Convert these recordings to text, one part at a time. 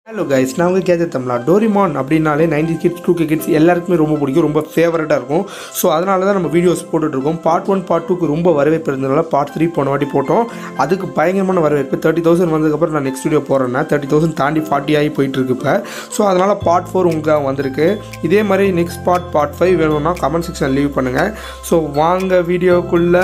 Hello guys நான் உங்கள் கேஜர் தமிழா டோரிமான் அப்படின்னாலே ninety kids two K kids எல்லாருக்குமே ரொம்ப பிடிக்கும் ரொம்ப ஃபேவரட்டாக இருக்கும் ஸோ அதனால தான் நம்ம வீடியோஸ் போட்டுட்ருக்கோம் பார்ட் ஒன் பார்ட் டூக்கு ரொம்ப வரவேற்பு இருந்ததுனால பார்ட் த்ரீ போன வாட்டி போட்டோம் அதுக்கு பயங்கரமான வரவேற்பு தேர்ட்டி தௌசண்ட் வந்ததுக்கப்புறம் நான் நெக்ஸ்ட் வீடியோ போடுறேன்னா தேர்ட்டி தௌசண்ட் தாண்டி ஃபார்ட்டி ஆகி போயிட்டு இருக்கு இப்போ ஸோ அதனால் பார்ட் ஃபோர் உங்களுக்கு வந்திருக்கு இதே மாதிரி நெக்ஸ்ட் பார்ட் பார்ட் ஃபைவ் வேணும்னா கமெண்ட் செக்ஷன் லீவ் பண்ணுங்கள் ஸோ வாங்க வீடியோக்குள்ளே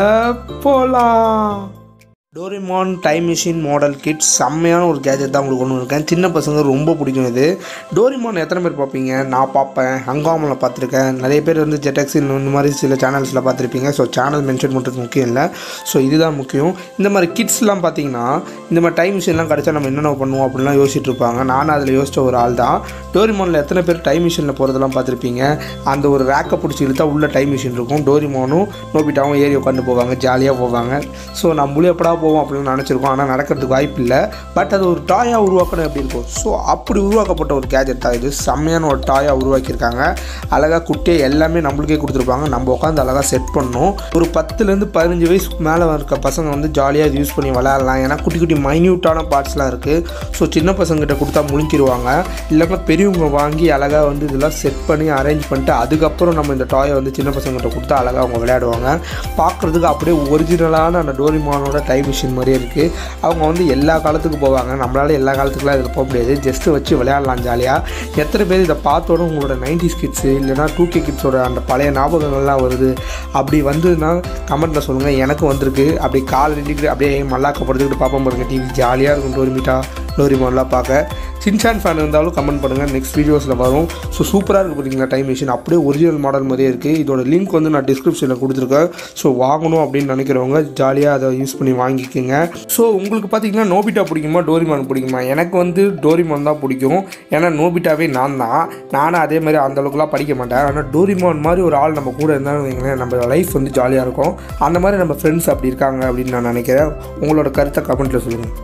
போகலாம் Doraemon time machine model kit செம்மையான ஒரு கேஜெட் தான் உங்களுக்கு கொண்டு இருக்கேன் சின்ன பசங்க ரொம்ப பிடிக்கும் இது டோரிமான் எத்தனை பேர் பார்ப்பீங்க நான் பார்ப்பேன் ஹங்காமில் பார்த்துருக்கேன் நிறைய பேர் வந்து ஜெட்டக்ஸ் இந்த மாதிரி சில சேனல்ஸில் பார்த்துருப்பீங்க ஸோ சேனல் மென்ஷன் பண்ணுறது முக்கியம் இல்லை ஸோ இதுதான் முக்கியம் இந்த மாதிரி கிட்ஸ்லாம் பார்த்தீங்கன்னா இந்த மாதிரி டைம் மிஷின்லாம் கிடச்சா நம்ம என்னென்ன பண்ணுவோம் அப்படிலாம் யோசிச்சுட்டு இருப்பாங்க நானும் அதில் யோசிச்ச ஒரு ஆள் தான் டோரிமானில் எத்தனை பேர் டைம் மிஷினில் போகிறதெல்லாம் பார்த்துருப்பீங்க அந்த ஒரு ரேக்கை பிடிச்சி இழுத்தா உள்ள டைம் மிஷின் இருக்கும் டோரிமானும் நோபிட்டாவும் ஏறி உட்காந்து போவாங்க ஜாலியாக போவாங்க ஸோ நம்மளும் எப்படா போவோம் அப்படின்னு நினச்சிருக்கோம் ஆனால் நடக்கிறதுக்கு வாய்ப்பு இல்லை பட் அது ஒரு டாயாக உருவாக்கணும் எப்படி இருக்கும் ஸோ அப்படி உருவாக்கப்பட்ட ஒரு கேஜெட் தான் இது செம்மையான ஒரு டாயாக உருவாக்கியிருக்காங்க அழகாக குட்டியை எல்லாமே நம்மளுக்கே கொடுத்துருப்பாங்க நம்ம உட்காந்து அழகாக செட் பண்ணணும் ஒரு பத்துலேருந்து பதினஞ்சு வயசுக்கு மேலே இருக்க பசங்க வந்து ஜாலியாக இது யூஸ் பண்ணி விளையாடலாம் ஏன்னா குட்டி குட்டி மைன்யூட்டான பார்ட்ஸ்லாம் இருக்குது ஸோ சின்ன பசங்ககிட்ட கொடுத்தா முழுங்கிடுவாங்க இல்லைன்னா பெரியவங்க வாங்கி அழகாக வந்து இதெல்லாம் செட் பண்ணி அரேஞ்ச் பண்ணிட்டு அதுக்கப்புறம் நம்ம இந்த டாயை வந்து சின்ன பசங்ககிட்ட கொடுத்தா அழகாக அவங்க விளையாடுவாங்க பார்க்குறதுக்கு அப்படியே ஒரிஜினலான அந்த டோரிமானோட டைம் மிஷின் மாதிரியே இருக்குது அவங்க வந்து எல்லா காலத்துக்கு போவாங்க நம்மளால எல்லா காலத்துக்குலாம் இதில் போக முடியாது ஜஸ்ட்டு வச்சு விளையாடலாம் ஜாலியாக எத்தனை பேர் இதை பார்த்தோட உங்களோட நைன்டிஸ் கிட்ஸு இல்லைனா டூ கே கிட்ஸோட அந்த பழைய ஞாபகங்கள்லாம் வருது அப்படி வந்ததுன்னா கமெண்ட்டில் சொல்லுங்கள் எனக்கு வந்திருக்கு அப்படி கால் நின்றுக்கிட்டு அப்படியே மல்லாக்கப்படுத்துக்கிட்டு பார்ப்போம் பாருங்க டிவி ஜாலியாக இருக்கும் டோரிமிட்டா டோரிமான்லாம் பார்க்க சின்சான் ஃபேன் இருந்தாலும் கமெண்ட் பண்ணுங்கள் நெக்ஸ்ட் வீடியோஸில் வரும் ஸோ சூப்பராக இருக்குது பார்த்தீங்களா டைம் மிஷின் அப்படியே ஒரிஜினல் மாடல் மாதிரியே இருக்குது இதோட லிங்க் வந்து நான் டிஸ்கிரிப்ஷனில் கொடுத்துருக்கேன் ஸோ வாங்கணும் அப்படின்னு நினைக்கிறவங்க ஜாலியாக அதை யூஸ் பண்ணி வாங்கிக்கோங்க ஸோ உங்களுக்கு பார்த்தீங்கன்னா நோபிட்டா பிடிக்குமா டோரிமான் பிடிக்குமா எனக்கு வந்து டோரிமான் தான் பிடிக்கும் ஏன்னா நோபிட்டாவே நான் தான் நானும் அதே மாதிரி அந்த அளவுக்குலாம் படிக்க மாட்டேன் ஆனால் டோரிமான் மாதிரி ஒரு ஆள் நம்ம கூட இருந்தாலும் வைங்களேன் நம்ம லைஃப் வந்து ஜாலியாக இருக்கும் அந்த மாதிரி நம்ம ஃப்ரெண்ட்ஸ் அப்படி இருக்காங்க அப்படின்னு நான் நினைக்கிறேன் உங்களோட கருத்தை கமெண்ட்டில் சொல்லுங்கள்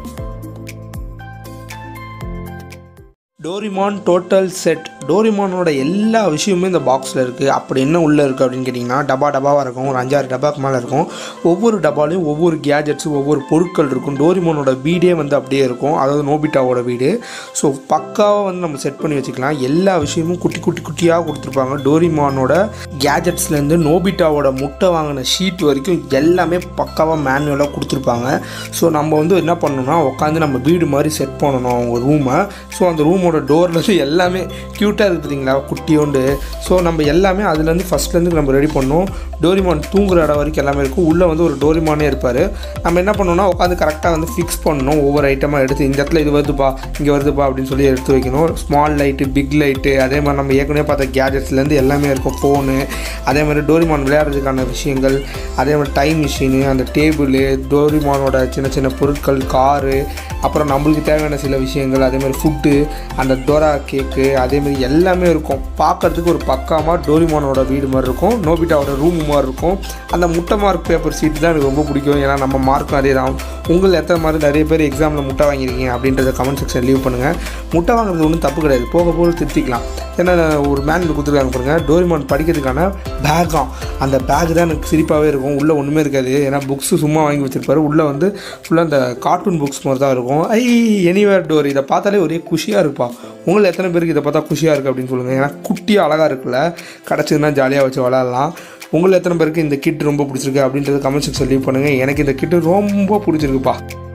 டோரிமான் டோட்டல் செட் டோரிமானோட எல்லா விஷயமுமே இந்த பாக்ஸில் இருக்குது அப்படி என்ன உள்ளே இருக்குது அப்படின்னு கேட்டிங்கன்னா டப்பா டப்பாவாக இருக்கும் ஒரு அஞ்சாறு டப்பாக்கு மேலே இருக்கும் ஒவ்வொரு டப்பாலையும் ஒவ்வொரு கேஜெட்ஸும் ஒவ்வொரு பொருட்கள் இருக்கும் டோரிமானோட வீடே வந்து அப்படியே இருக்கும் அதாவது நோபிட்டாவோட வீடு ஸோ பக்காவாக வந்து நம்ம செட் பண்ணி வச்சுக்கலாம் எல்லா விஷயமும் குட்டி குட்டி குட்டியாக கொடுத்துருப்பாங்க டோரிமானோட கேஜெட்ஸ்லேருந்து நோபிட்டாவோட முட்டை வாங்கின ஷீட் வரைக்கும் எல்லாமே பக்காவாக மேனுவலாக கொடுத்துருப்பாங்க ஸோ நம்ம வந்து என்ன பண்ணணும்னா உட்காந்து நம்ம வீடு மாதிரி செட் பண்ணணும் அவங்க ரூமை ஸோ அந்த ரூமோட டோர்லேருந்து எல்லாமே க்யூட்டாக இருக்குது பார்த்தீங்களா குட்டியோண்டு ஸோ நம்ம எல்லாமே அதுலேருந்து ஃபஸ்ட்லேருந்து நம்ம ரெடி பண்ணோம் டோரிமான் தூங்குற இடம் வரைக்கும் எல்லாமே இருக்கும் உள்ளே வந்து ஒரு டோரிமானே இருப்பார் நம்ம என்ன பண்ணணும்னா உட்காந்து கரெக்டாக வந்து ஃபிக்ஸ் பண்ணணும் ஒவ்வொரு ஐட்டமாக எடுத்து இந்த இடத்துல இது வருதுப்பா இங்கே வருதுப்பா அப்படின்னு சொல்லி எடுத்து வைக்கணும் ஸ்மால் லைட்டு பிக் லைட்டு அதே மாதிரி நம்ம ஏற்கனவே பார்த்த கேஜெட்ஸ்லேருந்து எல்லாமே இருக்கும் ஃபோனு அதே மாதிரி டோரிமான் விளையாடுறதுக்கான விஷயங்கள் அதே மாதிரி டைம் மிஷினு அந்த டேபிள் டோரிமானோட சின்ன சின்ன பொருட்கள் காரு அப்புறம் நம்மளுக்கு தேவையான சில விஷயங்கள் அதே மாதிரி ஃபுட்டு அந்த டோரா கேக்கு அதேமாதிரி எல்லாமே இருக்கும் பார்க்கறதுக்கு ஒரு பக்காமாக டோரிமானோட வீடு மாதிரி இருக்கும் நோபிட்டாவோட ரூம் மாதிரி இருக்கும் அந்த முட்டை மார்க் பேப்பர் சீட் தான் எனக்கு ரொம்ப பிடிக்கும் ஏன்னா நம்ம மார்க்கும் அதே தான் உங்கள் எத்தனை மாதிரி நிறைய பேர் எக்ஸாமில் முட்டை வாங்கியிருக்கீங்க அப்படின்றத கமெண்ட் செக்ஷன் லீவ் பண்ணுங்கள் முட்டை வாங்குறது ஒன்றும் தப்பு கிடையாது போக போக திருத்திக்கலாம் ஏன்னா ஒரு மேனுவல் கொடுத்துருக்காங்க பாருங்கள் டோரிமான் படிக்கிறதுக்கான பேக்காம் அந்த பேக் தான் எனக்கு சிரிப்பாகவே இருக்கும் உள்ளே ஒன்றுமே இருக்காது ஏன்னா புக்ஸு சும்மா வாங்கி வச்சிருப்பாரு உள்ளே வந்து ஃபுல்லாக அந்த கார்ட்டூன் புக்ஸ் மாதிரி தான் இருக்கும் ஐ எனிவேர் டோர் இதை பார்த்தாலே ஒரே குஷியாக இருப்பா உங்களை எத்தனை பேருக்கு இதை பார்த்தா குஷியாக இருக்குது அப்படின்னு சொல்லுங்கள் ஏன்னா குட்டியாக அழகாக இருக்குல்ல கிடச்சதுன்னா ஜாலியாக வச்சு விளாட்லாம் உங்களை எத்தனை பேருக்கு இந்த கிட் ரொம்ப பிடிச்சிருக்கு அப்படின்றத கமெண்ட் செக்ஷன் லீவ் பண்ணுங்கள் எனக்கு இந்த கிட்டு ரொம்ப பிடிச்சிருக்குப்பா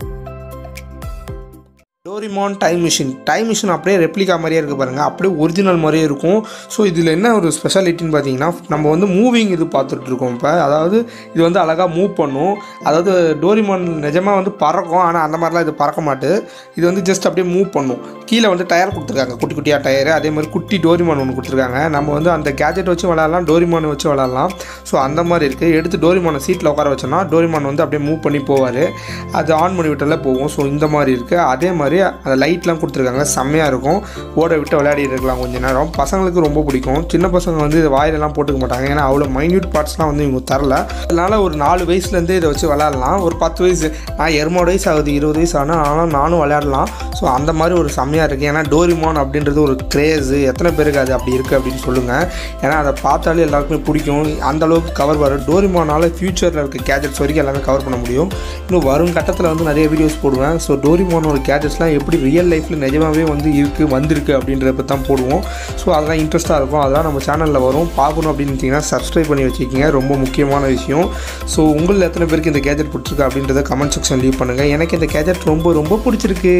Doraemon time machine time machine அப்படியே ரெப்ளிகா மாதிரியே இருக்குது பாருங்கள் அப்படியே ஒரிஜினல் மாதிரியே இருக்கும் ஸோ இதில் என்ன ஒரு ஸ்பெஷாலிட்டின்னு பார்த்தீங்கன்னா நம்ம வந்து மூவிங் இது பார்த்துட்டு இருக்கோம் இப்போ அதாவது இது வந்து அழகாக மூவ் பண்ணும் அதாவது டோரிமான் நிஜமாக வந்து பறக்கும் ஆனால் அந்த மாதிரிலாம் இது பறக்க மாட்டு இது வந்து ஜஸ்ட் அப்படியே மூவ் பண்ணும் கீழே வந்து டயர் கொடுத்துருக்காங்க குட்டி குட்டியாக டயர் அதே மாதிரி குட்டி டோரிமான் ஒன்று கொடுத்துருக்காங்க நம்ம வந்து அந்த கேஜெட் வச்சு விளாட்லாம் டோரிமான் வச்சு விளாட்லாம் ஸோ அந்த மாதிரி இருக்குது எடுத்து டோரிமானை சீட்டில் உட்கார வச்சோன்னா டோரிமான் வந்து அப்படியே மூவ் பண்ணி போவார் அது ஆன் பண்ணி விட்டாலே போகும் ஸோ இந்த மாதிரி இருக்குது அதே மாதிரி அந்த லைட்லாம் கொடுத்துருக்காங்க செம்மையாக இருக்கும் ஓட விட்டு விளையாடிட்டு இருக்கலாம் கொஞ்ச நேரம் பசங்களுக்கு ரொம்ப பிடிக்கும் சின்ன பசங்க வந்து இதை வாயிலெல்லாம் போட்டுக்க மாட்டாங்க ஏன்னா அவ்வளோ மைன்யூட் பார்ட்ஸ்லாம் வந்து இவங்க தரல அதனால் ஒரு நாலு வயசுலேருந்தே இதை வச்சு விளையாடலாம் ஒரு பத்து வயசு நான் எருமோட வயசு ஆகுது இருபது வயசு ஆனால் ஆனால் நானும் விளையாடலாம் ஸோ அந்த மாதிரி ஒரு செம்மையாக இருக்குது ஏன்னா டோரிமான் அப்படின்றது ஒரு க்ரேஸு எத்தனை பேருக்கு அது அப்படி இருக்குது அப்படின்னு சொல்லுங்கள் ஏன்னா அதை பார்த்தாலே எல்லாருக்குமே பிடிக்கும் அந்த அளவுக்கு கவர் வரும் டோரிமானால் ஃப்யூச்சரில் இருக்க கேஜெட்ஸ் வரைக்கும் எல்லாமே கவர் பண்ண முடியும் இன்னும் வரும் கட்டத்தில் வந்து நிறைய வீடியோஸ் போடுவேன் ஸோ டோரிமானோட கேஜெட்ஸ்லாம் எப்படி ரியல் லைஃப்பில் நிஜமாகவே வந்து இருக்குது வந்திருக்கு அப்படின்றத பற்றி தான் போடுவோம் ஸோ அதெல்லாம் இன்ட்ரெஸ்ட்டாக இருக்கும் அதெல்லாம் நம்ம சேனலில் வரும் பார்க்கணும் அப்படின்னு இருந்தீங்கன்னா சப்ஸ்கிரைப் பண்ணி வச்சுக்கிங்க ரொம்ப முக்கியமான விஷயம் ஸோ உங்களில் எத்தனை பேருக்கு இந்த கேஜெட் பிடிச்சிருக்கு அப்படின்றத கமெண்ட் செக்ஷன் லீவ் பண்ணுங்கள் எனக்கு இந்த கேஜெட் ரொம்ப ரொம்ப பிடிச்சிருக்கு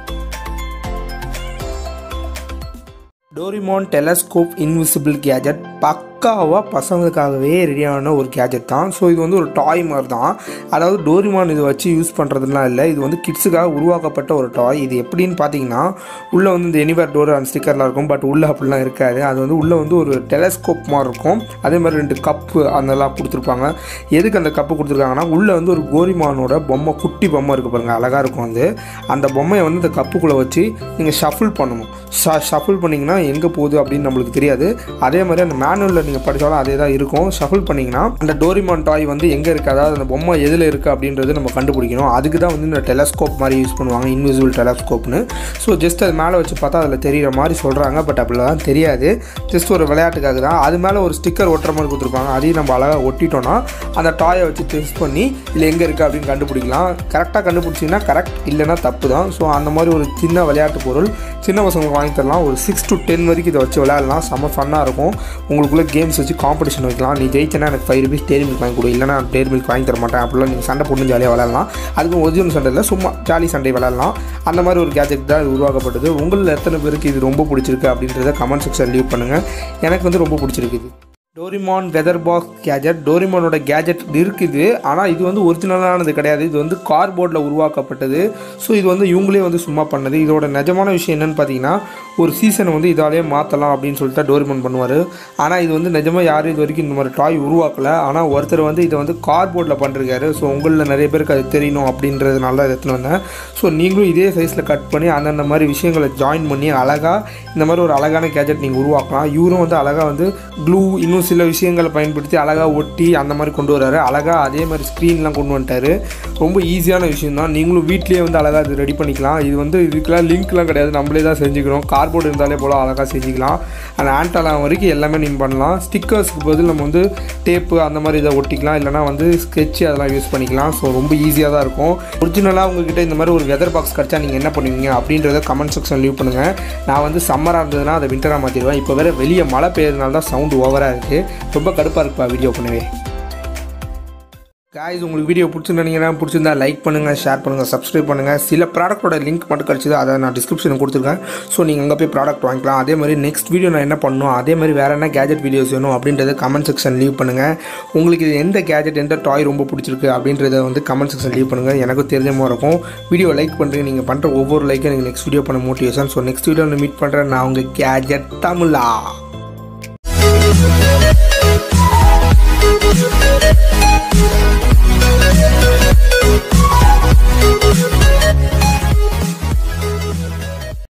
டோரிமான் டெலஸ்கோப் இன்விசிபிள் கேஜெட் பக்காவாக பசங்களுக்காகவே ரெடியான ஒரு கேஜெட் தான் ஸோ இது வந்து ஒரு டாய் மாதிரி தான் அதாவது டோரிமான் இதை வச்சு யூஸ் பண்ணுறதுலாம் இல்லை இது வந்து கிட்ஸுக்காக உருவாக்கப்பட்ட ஒரு டாய் இது எப்படின்னு பார்த்தீங்கன்னா உள்ளே வந்து இந்த எனிவேர் டோர் அந்த ஸ்டிக்கர்லாம் இருக்கும் பட் உள்ளே அப்படிலாம் இருக்காது அது வந்து உள்ளே வந்து ஒரு டெலஸ்கோப் மாதிரி இருக்கும் அதே மாதிரி ரெண்டு கப்பு அதெல்லாம் கொடுத்துருப்பாங்க எதுக்கு அந்த கப்பு கொடுத்துருக்காங்கன்னா உள்ளே வந்து ஒரு கோரிமானோட பொம்மை குட்டி பொம்மை இருக்குது பாருங்கள் அழகாக இருக்கும் வந்து அந்த பொம்மையை வந்து இந்த கப்புக்குள்ளே வச்சு நீங்கள் ஷஃபிள் பண்ணணும் ஷ ஷஃபிள் பண்ணிங்கன்னா எங்கே போகுது அப்படின்னு நம்மளுக்கு தெரியாது அதே மாதிரி அந்த மேனுவலில் நீங்கள் படித்தாலும் அதே தான் இருக்கும் ஷஃபிள் பண்ணிங்கன்னா அந்த டோரிமான் டாய் வந்து எங்கே இருக்குது அதாவது அந்த பொம்மை எதில் இருக்குது அப்படின்றது நம்ம கண்டுபிடிக்கணும் அதுக்கு தான் வந்து இந்த டெலஸ்கோப் மாதிரி யூஸ் பண்ணுவாங்க இன்விசிபிள் டெலஸ்கோப்னு ஸோ ஜஸ்ட் அது மேலே வச்சு பார்த்தா அதில் தெரிகிற மாதிரி சொல்கிறாங்க பட் அப்படிலாம் தெரியாது ஜஸ்ட் ஒரு விளையாட்டுக்காக தான் அது மேலே ஒரு ஸ்டிக்கர் ஒட்டுற மாதிரி கொடுத்துருப்பாங்க அதையும் நம்ம அழகாக ஒட்டிட்டோம்னா அந்த டாயை வச்சு டெஸ்ட் பண்ணி இல்லை எங்கே இருக்குது அப்படின்னு கண்டுபிடிக்கலாம் கரெக்டாக கண்டுபிடிச்சிங்கன்னா கரெக்ட் இல்லைன்னா தப்பு தான் ஸோ அந்த மாதிரி ஒரு சின்ன விளையாட்டு பொருள் சின்ன பசங்களுக்கு வாங்கி தரலாம் ஒரு சிக்ஸ் டு டென் வரைக்கும் இதை வச்சு விளையாடலாம் செம்ம ஃபன்னாக இருக்கும் உங்களுக்குள்ளே கேம்ஸ் வச்சு காம்படிஷன் வைக்கலாம் நீ ஜெயிச்சனா எனக்கு ஃபைவ் ருபீஸ் டேரி மில்க் வாங்கி கொடு இல்லைனா நான் டேரி மில்க் வாங்கி தர மாட்டேன் அப்படிலாம் நீங்கள் சண்டை போட்டு ஜாலியாக விளையாடலாம் அதுக்கு ஒரிஜினல் சண்டை இல்லை சும்மா ஜாலி சண்டை விளையாடலாம் அந்த மாதிரி ஒரு கேஜெட் தான் இது உருவாக்கப்பட்டது உங்களில் எத்தனை பேருக்கு இது ரொம்ப பிடிச்சிருக்கு அப்படின்றத கமெண்ட் செக்ஷன் லீவ் பண்ணுங்கள் எனக்கு வந்து ரொம்ப பிடிச்சிருக்கு இது டோரிமான் வெதர் பாக்ஸ் கேஜெட் டோரிமானோட கேஜெட் இருக்குது ஆனால் இது வந்து ஒரிஜினலானது கிடையாது இது வந்து கார்போர்டில் உருவாக்கப்பட்டது ஸோ இது வந்து இவங்களே வந்து சும்மா பண்ணது இதோட நிஜமான விஷயம் என்னென்னு பார்த்தீங்கன்னா ஒரு சீசனை வந்து இதாலே மாற்றலாம் அப்படின்னு சொல்லிட்டு டோரிமான் பண்ணுவார் ஆனால் இது வந்து நிஜமாக யாரும் இது வரைக்கும் இந்த மாதிரி டாய் உருவாக்கலை ஆனால் ஒருத்தர் வந்து இதை வந்து கார்போர்டில் பண்ணிருக்காரு ஸோ உங்களில் நிறைய பேருக்கு அது தெரியணும் அப்படின்றதுனால தான் எடுத்துன்னு வந்தேன் ஸோ நீங்களும் இதே சைஸில் கட் பண்ணி அந்தந்த மாதிரி விஷயங்களை ஜாயின் பண்ணி அழகாக இந்த மாதிரி ஒரு அழகான கேஜெட் நீங்கள் உருவாக்கலாம் இவரும் வந்து அழகாக வந்து க்ளூ இன்னும் சில விஷயங்களை பயன்படுத்தி அழகாக ஒட்டி அந்த மாதிரி கொண்டு வராரு அழகாக அதே மாதிரி ஸ்க்ரீன்லாம் கொண்டு வந்துட்டாரு ரொம்ப ஈஸியான விஷயம் தான் நீங்களும் வீட்லேயே வந்து அழகாக இது ரெடி பண்ணிக்கலாம் இது வந்து இதுக்கெல்லாம் லிங்க்லாம் கிடையாது நம்மளே தான் செஞ்சுக்கிறோம் கார்போர்டு இருந்தாலே போல் அழகாக செஞ்சுக்கலாம் அந்த ஆன்டலாம் வரைக்கும் எல்லாமே நீங்கள் பண்ணலாம் ஸ்டிக்கர்ஸ்க்கு பதில் நம்ம வந்து டேப்பு அந்த மாதிரி இதை ஒட்டிக்கலாம் இல்லைனா வந்து ஸ்கெட்ச் அதெல்லாம் யூஸ் பண்ணிக்கலாம் ஸோ ரொம்ப ஈஸியாக தான் இருக்கும் ஒரிஜினலாக உங்ககிட்ட இந்த மாதிரி ஒரு வெதர் பாக்ஸ் கிடச்சா நீங்கள் என்ன பண்ணுவீங்க அப்படின்றத கமெண்ட் செக்ஷன் லீவ் பண்ணுங்கள் நான் வந்து சம்மராக இருந்ததுன்னா அதை விண்டராக மாற்றிடுவேன் இப்போ வேறு வெளியே மழை பெய்யறதுனால தான் சவுண்டு ஓவராக இருக்குது ரொம்ப கடுப்பாக இருக்குப்பா வீடியோ பண்ணவே காய்ஸ் உங்களுக்கு வீடியோ பிடிச்சிருந்தீங்கன்னா பிடிச்சிருந்தா லைக் பண்ணுங்கள் ஷேர் பண்ணுங்கள் சப்ஸ்கிரைப் பண்ணுங்கள் சில ப்ராடக்ட்டோட லிங்க் மட்டும் கிடச்சிது அதை நான் டிஸ்கிரிப்ஷனில் கொடுத்துருக்கேன் ஸோ நீங்கள் அங்கே போய் ப்ராடக்ட் வாங்கிக்கலாம் அதே மாதிரி நெக்ஸ்ட் வீடியோ நான் என்ன பண்ணணும் அதே மாதிரி வேறு என்ன கேஜெட் வீடியோஸ் வேணும் அப்படின்றத கமெண்ட் செக்ஷன் லீவ் பண்ணுங்கள் உங்களுக்கு இது எந்த கேஜெட் எந்த டாய் ரொம்ப பிடிச்சிருக்கு அப்படின்றத வந்து கமெண்ட் செக்ஷன் லீவ் பண்ணுங்கள் எனக்கும் தெரிஞ்ச மாதிரி இருக்கும் வீடியோ லைக் பண்ணுறீங்க நீங்கள் பண்ணுற ஒவ்வொரு லைக்கும் எனக்கு நெக்ஸ்ட் வீடியோ பண்ண மோட்டிவேஷன் ஸோ நெக்ஸ்ட் வீடியோவில் மீட் பண்ணுறேன் நான் உங்கள் கேஜெட் தமிழா Thank you.